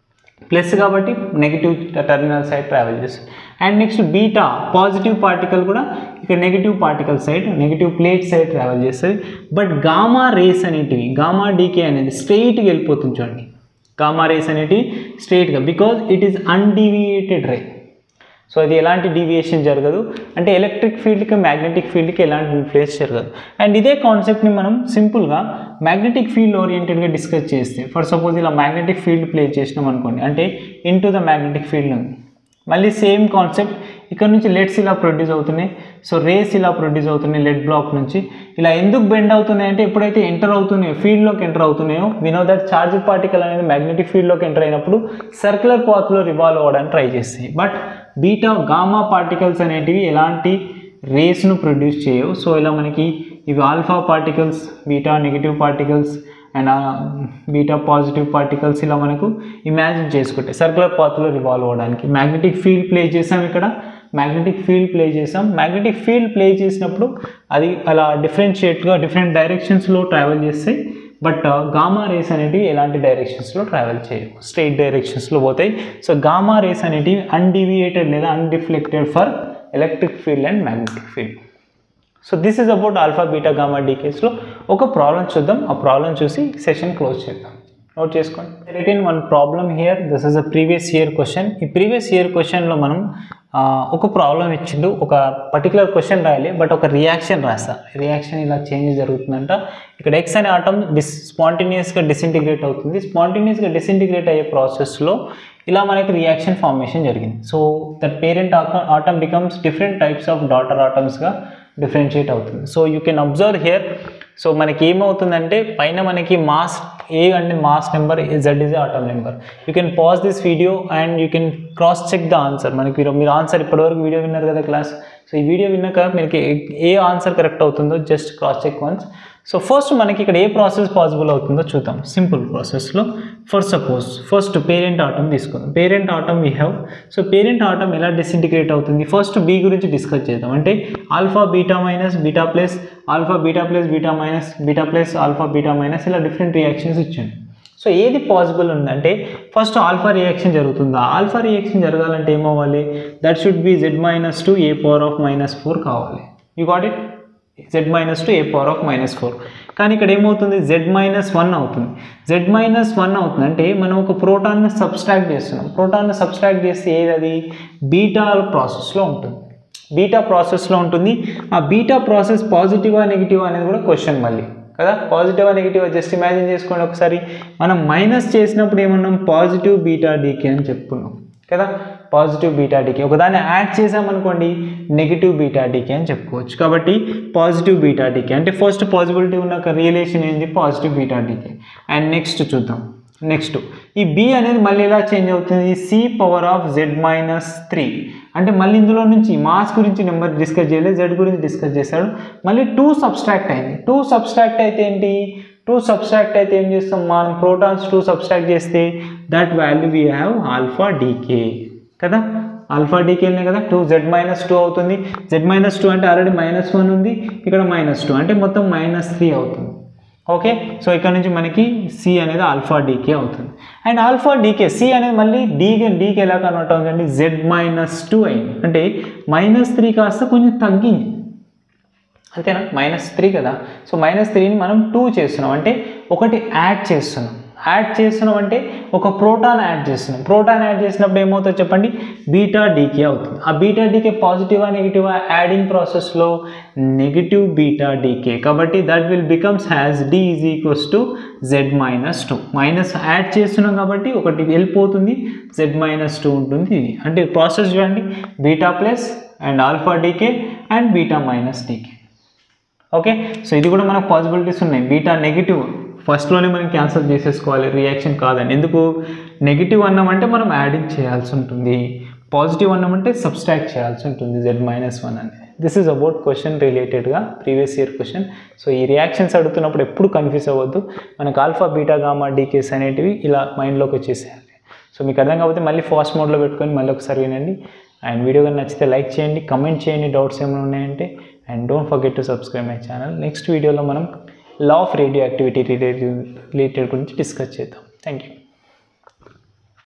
ప్లస్ కాబట్టి నెగిటివ్ టెర్మినల్ సైడ్ ట్రావెల్ చేస్తుంది and next beta positive particle కూడా ఇక్కడ negative particle side negative plate side travel చేస్తుంది బట్ గామా రేస్ అనేటివి గామా డీకే అనేది స్ట్రెయిట్గా వెళ్ళిపోతుంది చూడండి గామా రేస్ అనేటివి స్ట్రెయిట్గా because it is undeviated ray so అది ఎలాంటి డీవియేషన్ జరగదు అంటే ఎలక్ట్రిక్ ఫీల్డ్కి మ్యాగ్నెటిక్ ఫీల్డ్కి ఎలాంటి ఇన్ఫ్లుయెన్స్ జరగదు అండ్ ఇదే కాన్సెప్ట్ని మనం సింపుల్గా మ్యాగ్నెటిక్ ఫీల్డ్ ఓరియంటెడ్గా డిస్కస్ చేస్తే ఫర్ సపోజ్ ఇలా మ్యాగ్నెటిక్ ఫీల్డ్ ప్లే చేసినాం అనుకోండి అంటే ఇన్ ద మ్యాగ్నెటిక్ ఫీల్డ్ ఉంది మళ్ళీ సేమ్ కాన్సెప్ట్ ఇక్కడ నుంచి లెట్స్ ఇలా ప్రొడ్యూస్ అవుతున్నాయి సో రేస్ ఇలా ప్రొడ్యూస్ అవుతున్నాయి లెడ్ బ్లాక్ నుంచి ఇలా ఎందుకు బెండ్ అవుతున్నాయి అంటే ఎప్పుడైతే ఎంటర్ అవుతున్నాయో ఫీల్డ్లోకి ఎంటర్ అవుతున్నాయో వినో దట్ చార్జ్ పార్టికల్ అనేది మ్యాగ్నెటిక్ ఫీల్డ్లోకి ఎంటర్ అయినప్పుడు సర్క్యులర్ పాత్లో రివాల్వ్ అవ్వడానికి ట్రై చేస్తాయి బట్ బీటా గామా పార్టికల్స్ అనేటివి ఎలాంటి రేస్ను ప్రొడ్యూస్ చేయవు సో ఇలా మనకి ఇవి alpha particles beta negative particles and beta positive particles ఇలా మనకు ఇమాజిన్ చేసుకుంటే సర్క్యులర్ పాత్లో రివాల్వ్ అవ్వడానికి మ్యాగ్నెటిక్ ఫీల్డ్ ప్లే చేసాం ఇక్కడ మ్యాగ్నెటిక్ ఫీల్డ్ ప్లే చేసాం మ్యాగ్నెటిక్ ఫీల్డ్ ప్లే చేసినప్పుడు అది అలా డిఫరెన్షియేట్గా డిఫరెంట్ డైరెక్షన్స్లో ట్రావెల్ చేస్తాయి బట్ గామా రేస్ అనేటివి ఎలాంటి డైరెక్షన్స్లో ట్రావెల్ చేయవు స్ట్రైట్ డైరెక్షన్స్లో పోతాయి సో గామా రేస్ అనేటివి అన్డివియేటెడ్ లేదా undeflected for electric field and magnetic field so this is about alpha beta gamma డీకేస్లో ఒక ప్రాబ్లం చూద్దాం ఆ ప్రాబ్లం చూసి సెషన్ క్లోజ్ చేద్దాం నోట్ చేసుకోండి return one problem here this is a previous year question ఈ ప్రీవియస్ ఇయర్ క్వశ్చన్లో మనం ఒక ప్రాబ్లం ఇచ్చిండు ఒక పర్టికులర్ క్వశ్చన్ రాయాలి బట్ ఒక రియాక్షన్ రాస్తా రియాక్షన్ ఇలా చేంజ్ జరుగుతుందంట ఇక్కడ ఎక్స్ అనే ఆటం డిస్ స్పాంటేనియస్గా డిసింటిగ్రేట్ అవుతుంది స్పాంటేనియస్గా డిసింటిగ్రేట్ అయ్యే ప్రాసెస్లో ఇలా మనకి రియాక్షన్ ఫార్మేషన్ జరిగింది so that parent atom becomes different types of daughter ఆటమ్స్గా డిఫరెన్షియేట్ అవుతుంది so you can observe here so మనకి ఏమవుతుందంటే పైన మనకి మాస్ ఏ అంటే mass number Z is atom number you can pause this video and you can cross check the answer మనకి మీరు మీరు ఆన్సర్ ఇప్పటివరకు వీడియో విన్నారు కదా క్లాస్ సో ఈ వీడియో విన్నాక మీకు ఏ ఆన్సర్ కరెక్ట్ అవుతుందో just cross check once so first మనకి ఇక్కడ ఏ ప్రాసెస్ పాసిబుల్ అవుతుందో చూద్దాం సింపుల్ ప్రాసెస్లో for suppose first parent atom తీసుకుందాం parent atom we have so parent atom ఎలా డిసింటిగ్రేట్ అవుతుంది ఫస్ట్ బీ గురించి డిస్కస్ చేద్దాం అంటే alpha beta minus beta plus alpha beta plus beta minus beta plus alpha beta minus ఇలా different reactions ఇచ్చాను so ఏది possible ఉందంటే ఫస్ట్ ఆల్ఫా రియాక్షన్ జరుగుతుందా ఆల్ఫా రియాక్షన్ జరగాలంటే ఏమవ్వాలి that should be Z minus two A power of minus four కావాలి you got it Z minus two A power of minus four కానీ ఇక్కడ ఏమవుతుంది జెడ్ మైనస్ వన్ అవుతుంది Z minus one అవుతుంది అంటే మనం ఒక ప్రోటాన్ని సబ్స్ట్రాక్ట్ చేస్తున్నాం ప్రోటాన్ని సబ్స్ట్రాక్ట్ చేస్తే ఏది అది బీటా ప్రాసెస్లో ఉంటుంది బీటా ప్రాసెస్లో ఉంటుంది ఆ బీటా ప్రాసెస్ పాజిటివా నెగిటివా అనేది కూడా క్వశ్చన్ మళ్ళీ కదా పాజిటివా నెగిటివా జస్ట్ ఇమాజిన్ చేసుకోండి ఒకసారి మనం మైనస్ చేసినప్పుడు ఏమన్నాం పాజిటివ్ బీటా డీకే అని చెప్పుకున్నాం కదా పాజిటివ్ బీటా డీకే ఒకదాన్ని యాడ్ చేసామనుకోండి నెగిటివ్ బీటా డీకే అని చెప్పుకోవచ్చు కాబట్టి పాజిటివ్ బీటా డీకే అంటే ఫస్ట్ పాజిబిలిటీ ఉన్న రిలేషన్ ఏంటి positive beta decay and next చూద్దాం నెక్స్ట్ ఈ బి అనేది మళ్ళీ ఎలా చేంజ్ అవుతుంది C power of Z minus three అంటే మళ్ళీ ఇందులో నుంచి మాస్ గురించి నెంబర్ డిస్కస్ చేయలేదు జెడ్ గురించి డిస్కస్ చేశాడు మళ్ళీ టూ సబ్స్ట్రాక్ట్ అయింది టూ సబ్స్ట్రాక్ట్ అయితే ఏంటి టూ సబ్స్ట్రాక్ట్ అయితే ఏం చేస్తాం మనం ప్రోటాన్స్ టూ సబ్స్ట్రాక్ట్ చేస్తే that value we have alpha decay కదా ఆల్ఫా డీకేనే కదా టూ జెడ్ మైనస్ టూ అవుతుంది జెడ్ మైనస్ టూ అంటే ఆల్రెడీ మైనస్ వన్ ఉంది ఇక్కడ మైనస్ టూ అంటే మొత్తం మైనస్ త్రీ అవుతుంది ఓకే సో ఇక్కడ నుంచి మనకి సి అనేది ఆల్ఫా డీకే అవుతుంది అండ్ ఆల్ఫా డీకే సి అనేది మళ్ళీ డీకే డీకే ఎలా కన్వర్ట్ అవుతుందండి జెడ్ మైనస్ టూ అయింది అంటే మైనస్ త్రీ కాస్త కొంచెం తగ్గింది అంతేనా మైనస్ త్రీ కదా సో మైనస్ త్రీని మనం టూ చేస్తున్నాం అంటే ఒకటి యాడ్ చేస్తున్నాం యాడ్ చేస్తున్నాం అంటే ఒక ప్రోటాన్ యాడ్ చేస్తున్నాం ప్రోటాన్ యాడ్ చేసినప్పుడు ఏమవుతుందో చెప్పండి బీటా డీకే అవుతుంది ఆ బీటా డీకే పాజిటివా నెగిటివా యాడింగ్ ప్రాసెస్లో నెగిటివ్ బీటా డీకే కాబట్టి that will becomes has D is equals to Z minus two minus add చేస్తున్నాం కాబట్టి ఒకటి వెళ్ళిపోతుంది జెడ్ మైనస్ టూ ఉంటుంది ఇది అంటే ప్రాసెస్ చూడండి beta plus and alpha decay and beta minus decay okay so ఇది కూడా మనకు పాసిబిలిటీస్ ఉన్నాయి బీటా నెగిటివ్ ఫస్ట్లోనే మనం క్యాన్సిల్ చేసేసుకోవాలి రియాక్షన్ కాదని ఎందుకు నెగిటివ్ అన్నామంటే మనం యాడింగ్ చేయాల్సి ఉంటుంది పాజిటివ్ అన్నామంటే సబ్స్ట్రాక్ట్ చేయాల్సి ఉంటుంది జెడ్ మైనస్ వన్ అనేది దిస్ ఈజ్ అబౌట్ క్వశ్చన్ రిలేటెడ్గా ప్రీవియస్ ఇయర్ క్వశ్చన్ సో ఈ రియాక్షన్స్ అడుగుతున్నప్పుడు ఎప్పుడు కన్ఫ్యూజ్ అవ్వద్దు మనకు ఆల్ఫా బీటా గామా డీకేస్ అనేటివి ఇలా మైండ్లోకి వచ్చేసేయాలి సో మీకు అర్థం కాకపోతే మళ్ళీ ఫాస్ట్ మోడ్లో పెట్టుకొని మళ్ళీ ఒకసారి వినండి అండ్ వీడియో కానీ నచ్చితే లైక్ చేయండి కమెంట్ చేయండి డౌట్స్ ఏమైనా ఉన్నాయంటే and don't forget to subscribe my channel next వీడియోలో మనం law of radioactivity related related గురించి డిస్కస్ చేద్దాం థ్యాంక్ యూ